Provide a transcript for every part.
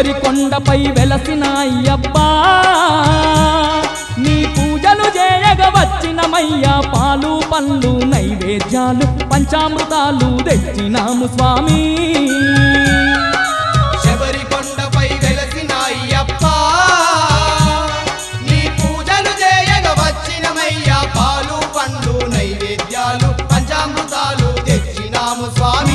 శబరి కొండపై వెలసిన అయ్యప్పా నీ పూజలు చేయగ వచ్చినమయ్యా పాలు పండ్లు నైవేద్యాలు పంచామృతాలు తెచ్చినాము స్వామి శబరి కొండపై వెలసిన అయ్యప్ప నీ పూజలు చేయగ వచ్చినమయ్యా పాలు పండ్లు నైవేద్యాలు పంచామృతాలు తెచ్చినాము స్వామి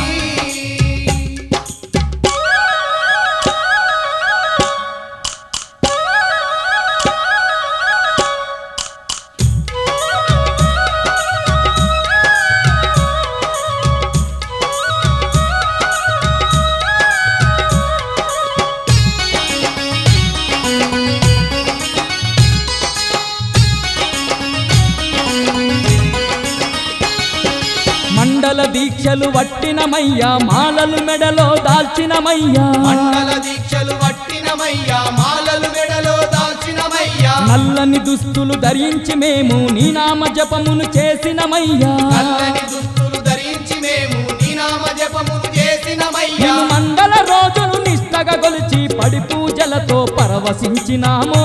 మండల దీక్షలు వట్టినమయ్యా మాలలు మెడలో దాల్చినమయ్యా మండల దీక్షలు పట్టినమయ్యా మాలలు మెడలో దాల్చినమయ్యా నల్లని దుస్తులు ధరించి మేము నీ నామ జపమును చేసినమయ్యా నల్లని దుస్తులు ధరించి మేము నీ నామ జపమును చేసినమయ్యా నిన్ను మండల రోజులు నిష్టగా కొలిచి పడి పూజలతో పరవశించినాము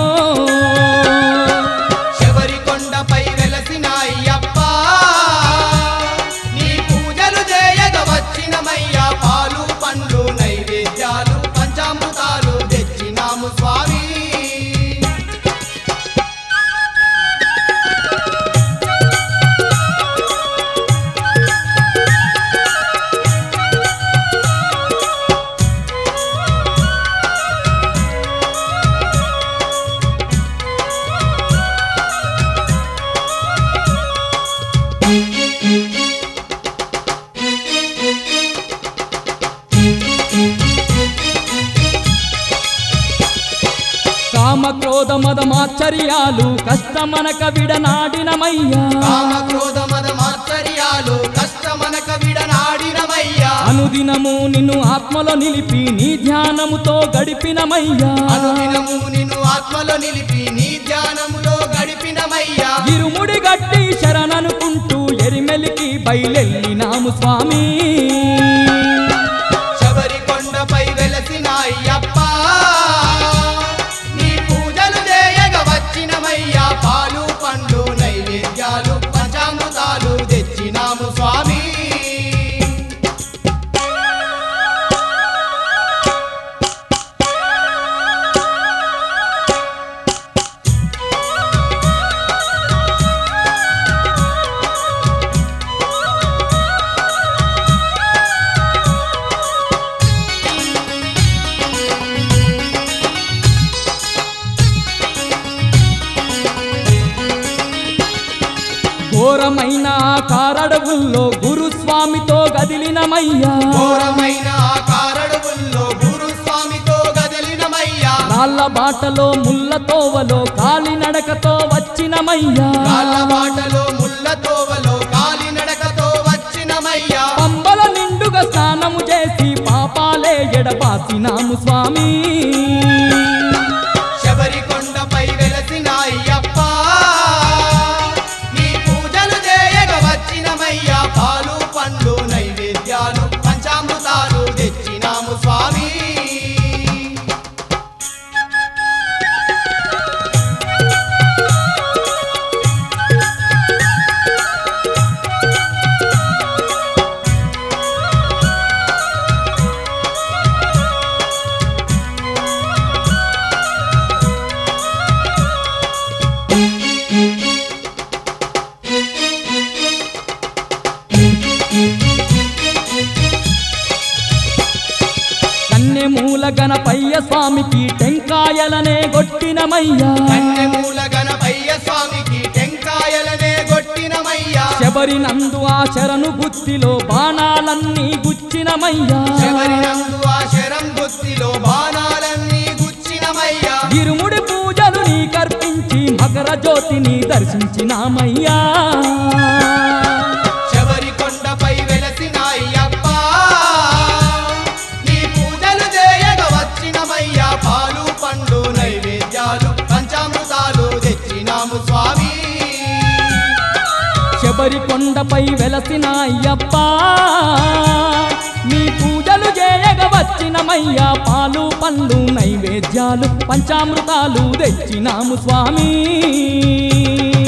శబరి కొండపై వెలసిన అయ్యప్ప నీ పూజలు చేయగ వచ్చినమయ్యా పాలు పండ్లు నైవేద్యాలు పంచామృతాలు తెచ్చినాము స్వామి కామ క్రోధ మదమాచర్యాలు కష్టమనక విడనాడినమయ్యా కామ క్రోధ మద మాత్సర్యాలు కష్టమనక విడనాడినమయ్యా అనుదినము నిన్ను ఆత్మలో నిలిపి నీ ధ్యానముతో గడిపినమయ్యా అనుదినము నిన్ను ఆత్మలో నిలిపి నీ ధ్యానములో గడిపినమయ్యా ఇరుముడి గట్టి శరణనుకుంటూ ఎరిమెలికి బయలెళ్ళినాము స్వామి శబరి కొండపై వెలసిన అయ్యప్ప నీ పూజలు చేయగ వచ్చినమయ్యా పాలు పండ్లు నైవేద్యాలు పంచామృతాలు తెచ్చినాము స్వామి ఘోరమైన ఆ కారడవుల్లో గురుస్వామితో గదిలినమయ్యా ఘోరమైన ఆ కారడువుల్లో గురుస్వామితో గదిలినమయ్యా రాళ్ళ బాటలో ముళ్ళ తోవలో కాలినడకతో వచ్చినమయ్యా కాళ్ళ బాటలో ముళ్ళ తోవలో కాలినడకతో వచ్చినమయ్యా పంబల నిండుగా స్నానము చేసి పాపాలే ఎడబాసినాము స్వామి శబరి కొండపై వెలసిన అయ్యప్ప నీ పూజలు చేయగ వచ్చినమయ్యా పాలు పండ్లు నైవేద్యాలు పంచామృతాలు తెచ్చినాము స్వామి కన్నెమూల గణపయ్య స్వామికి టెంకాయలనే కొట్టినమయ్యా కన్నెమూల గణపయ్య స్వామికి టెంకాయలనే కొట్టినమయ్యా శబరి నందు ఆ శరణు బుద్ధిలో బాణాలన్నీ గుచ్చినమయ్యా శబరి నందు ఆ శరం గుత్తిలో బాణాలన్నీ గుచ్చినమయ్యా ఇరుముడి పూజలు నీ కర్పించి మకర జ్యోతిని దర్శించినామయ్యా శబరి కొండపై వెలసిన అయ్యప్ప నీ పూజలు చేయగ వచ్చినమయ్యా పాలు పండ్లు నైవేద్యాలు పంచామృతాలు తెచ్చినాము స్వామి శబరి కొండపై వెలసిన అయ్యప్ప నీ పూజలు చేయగ వచ్చినమయ్యా పా పాలు పండ్లు నైవేద్యాలు పంచామృతాలు తెచ్చినాము స్వామి